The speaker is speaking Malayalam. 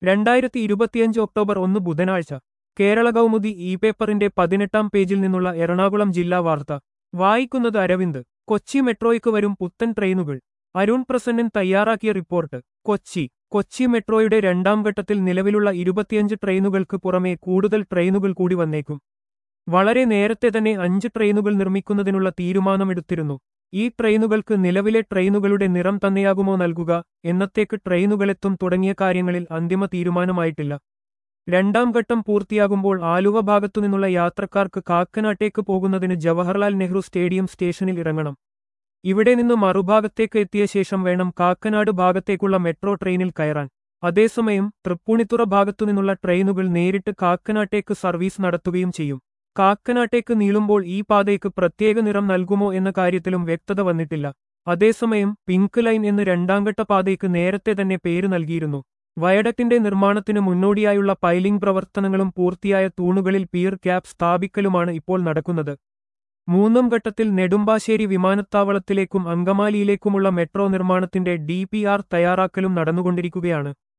രണ്ടായിരത്തി ഇരുപത്തിയഞ്ച് ഒക്ടോബർ ഒന്ന് ബുധനാഴ്ച കേരള കൗമുദി ഇ പേപ്പറിന്റെ പതിനെട്ടാം പേജിൽ നിന്നുള്ള എറണാകുളം ജില്ലാ വാർത്ത വായിക്കുന്നത് അരവിന്ദ് കൊച്ചി മെട്രോയ്ക്ക് വരും പുത്തൻ ട്രെയിനുകൾ അരുൺ പ്രസന്നൻ തയ്യാറാക്കിയ റിപ്പോർട്ട് കൊച്ചി കൊച്ചി മെട്രോയുടെ രണ്ടാം ഘട്ടത്തിൽ നിലവിലുള്ള ഇരുപത്തിയഞ്ച് ട്രെയിനുകൾക്ക് പുറമെ കൂടുതൽ ട്രെയിനുകൾ കൂടി വന്നേക്കും വളരെ നേരത്തെ തന്നെ അഞ്ച് ട്രെയിനുകൾ നിർമ്മിക്കുന്നതിനുള്ള തീരുമാനമെടുത്തിരുന്നു ഈ ട്രെയിനുകൾക്ക് നിലവിലെ ട്രെയിനുകളുടെ നിറം തന്നെയാകുമോ നൽകുക എന്നത്തേക്ക് ട്രെയിനുകളെത്തും തുടങ്ങിയ കാര്യങ്ങളിൽ അന്തിമ തീരുമാനമായിട്ടില്ല രണ്ടാം ഘട്ടം പൂർത്തിയാകുമ്പോൾ ആലുവ ഭാഗത്തുനിന്നുള്ള യാത്രക്കാർക്ക് കാക്കനാട്ടേക്ക് പോകുന്നതിന് ജവഹർലാൽ നെഹ്റു സ്റ്റേഡിയം സ്റ്റേഷനിൽ ഇറങ്ങണം ഇവിടെ നിന്ന് മറുഭാഗത്തേക്ക് എത്തിയ ശേഷം വേണം കാക്കനാട് ഭാഗത്തേക്കുള്ള മെട്രോ ട്രെയിനിൽ കയറാൻ അതേസമയം തൃപ്പൂണിത്തുറ ഭാഗത്തുനിന്നുള്ള ട്രെയിനുകൾ നേരിട്ട് കാക്കനാട്ടേക്ക് സർവീസ് നടത്തുകയും ചെയ്യും കാക്കനാട്ടേക്ക് നീളുമ്പോൾ ഈ പാതയ്ക്ക് പ്രത്യേക നിറം നൽകുമോ എന്ന കാര്യത്തിലും വ്യക്തത വന്നിട്ടില്ല അതേസമയം പിങ്ക് ലൈൻ എന്ന് രണ്ടാംഘട്ട പാതയ്ക്ക് നേരത്തെ തന്നെ പേര് നൽകിയിരുന്നു വയഡക്റ്റിന്റെ നിർമ്മാണത്തിന് മുന്നോടിയായുള്ള പൈലിംഗ് പ്രവർത്തനങ്ങളും പൂർത്തിയായ തൂണുകളിൽ പിയർ ക്യാപ് സ്ഥാപിക്കലുമാണ് ഇപ്പോൾ നടക്കുന്നത് മൂന്നാം ഘട്ടത്തിൽ നെടുമ്പാശ്ശേരി വിമാനത്താവളത്തിലേക്കും അങ്കമാലിയിലേക്കുമുള്ള മെട്രോ നിർമ്മാണത്തിന്റെ ഡി തയ്യാറാക്കലും നടന്നുകൊണ്ടിരിക്കുകയാണ്